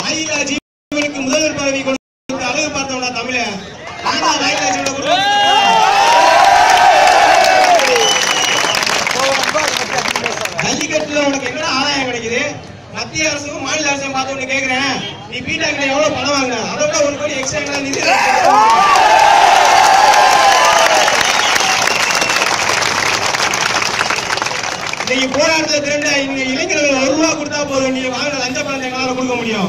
வாயிலா ஜீவனுக்கு முதல்வர் பதவி கொடுத்து அழகு பார்த்தவனா தமிழ ஆனா வாயிலா ஜீவனை கொடுத்து ஜல்லிக்கட்டுல உனக்கு என்னடா ஆதாயம் கிடைக்குது மத்திய அரசும் மாநில அரசும் பார்த்து ஒண்ணு கேக்குறேன் நீ பீட்டா கிட்ட எவ்வளவு பணம் வாங்கின அதை விட ஒரு கோடி எக்ஸ்ட்ரா நிதி இன்னைக்கு போராட்டத்துல திரண்ட இங்க இளைஞர்கள் ஒரு ரூபா கொடுத்தா போதும் நீங்க வாங்கின லஞ்ச பணத்தை எங்களால கொடுக்க முடியும்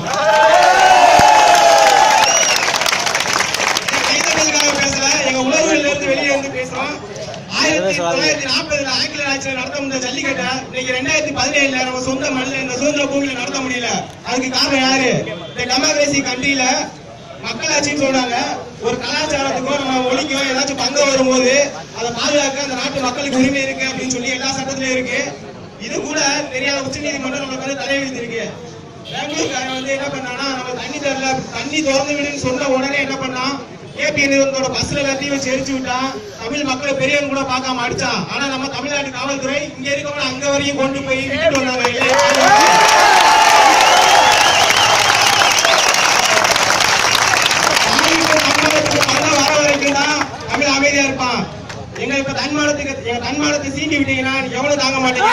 கைத்தட்டலுக்காக பேசல எங்க உணர்வுல இருந்து வெளியே இருந்து பேசுறோம் ஆயிரத்தி தொள்ளாயிரத்தி நாற்பதுல ஆங்கில ஆட்சியில் நடத்த முடிந்த ஜல்லிக்கட்டை இன்னைக்கு ரெண்டாயிரத்தி பதினேழுல நம்ம சொந்த மண்ணில் இந்த சுதந்திர பூமியில நடத்த முடியல அதுக்கு காரணம் யாரு இந்த டெமோக்ரஸி கண்ட்ரியில மக்களாட்சின்னு சொல்றாங்க ஒரு கலாச்சாரத்துக்கோ நம்ம மொழிக்கோ ஏதாச்சும் பங்கு வரும்போது அதை பாதுகாக்க அந்த நாட்டு மக்களுக்கு உரிமை இருக்கு அப்படின்னு சொல்லி எல்லா சட்டத்திலயும் இருக்கு இது கூட தெரியாத உச்ச நீதிமன்றம் நம்மளுக்கு வந்து தடை விதித்திருக்கு பெங்களூர்காரன் வந்து என்ன பண்ணானா நம்ம தண்ணி தரல தண்ணி திறந்து விடுன்னு சொன்ன உடனே என்ன பண்ணான் ஏபி நிறுவனத்தோட பஸ்ல எல்லாத்தையும் வச்சு எரிச்சு விட்டான் தமிழ் மக்களை பெரியவங்க கூட பார்க்காம அடிச்சான் ஆனா நம்ம தமிழ்நாட்டு காவல்துறை இங்க இருக்கவங்க அங்க வரையும் கொண்டு போய் விட்டுட்டு வந்தாங்க இல்லையா? தமிழுக்கு தமிழகத்துக்கு பணம் வர வரைக்கும் தான் தமிழ் அமைதியா இருப்பான் எங்க இப்ப தன்மானத்துக்கு எங்க தன்மானத்தை சீண்டி விட்டீங்கன்னா எவ்வளவு தாங்க மாட்டீங்க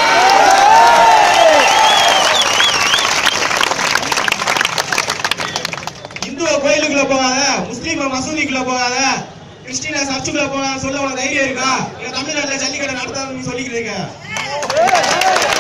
இந்துவ கோயிலுக்குள்ள போகாத முஸ்லீம மசூதிக்குள்ள போகாத கிறிஸ்டின சர்ச்சுக்குள்ள போகாத சொல்ல உனக்கு தைரியம் இருக்கா எங்க தமிழ்நாட்டுல ஜல்லிக்கட்டை நடத்தாதுன்னு சொல்லிக்கிறீங்க